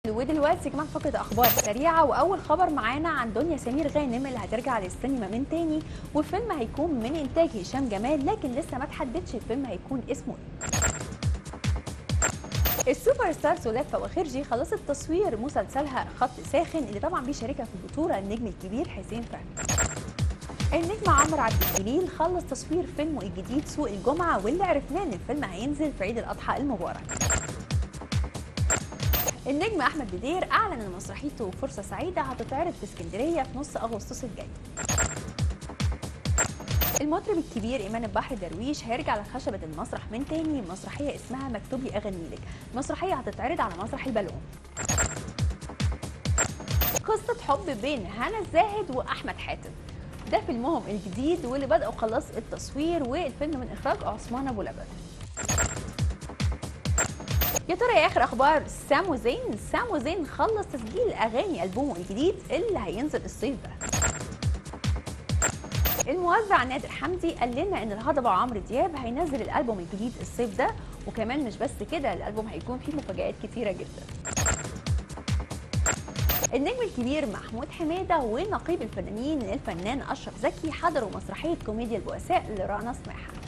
ودلوقتي كمان فقرة أخبار سريعة وأول خبر معانا عن دنيا سمير غانم اللي هترجع للسينما من تاني وفيلم هيكون من إنتاج هشام جمال لكن لسه ما تحددش الفيلم هيكون اسمه إيه. السوبر ستار سولات فواخرجي خلصت تصوير مسلسلها خط ساخن اللي طبعا بيشاركها في البطولة النجم الكبير حسين فهمي النجم عمرو عبد الجليل خلص تصوير فيلمه الجديد سوق الجمعة واللي عرفناه ان الفيلم هينزل في عيد الأضحى المبارك النجم احمد بدير اعلن ان مسرحيته فرصه سعيده هتتعرض في اسكندريه في نص اغسطس الجاي المطرب الكبير ايمان البحر درويش هيرجع لخشبه المسرح من تاني مسرحيه اسمها مكتوب لي اغني لك المسرحيه هتتعرض على مسرح البالون قصه حب بين هنا الزاهد واحمد حاتم ده فيلمهم الجديد واللي بدأوا خلاص التصوير والفيلم من إخراج عثمان أبو لبن يا ترى يا اخر اخبار سام وزين سام وزين خلص تسجيل اغاني البومه الجديد اللي هينزل الصيف ده الموزع نادر حمدي قال لنا ان الهضبه عمرو دياب هينزل الالبوم الجديد الصيف ده وكمان مش بس كده الالبوم هيكون فيه مفاجآت كتيره جدا النجم الكبير محمود حماده ونقيب الفنانين الفنان اشرف زكي حضروا مسرحيه كوميديا البؤساء لرنا سماحه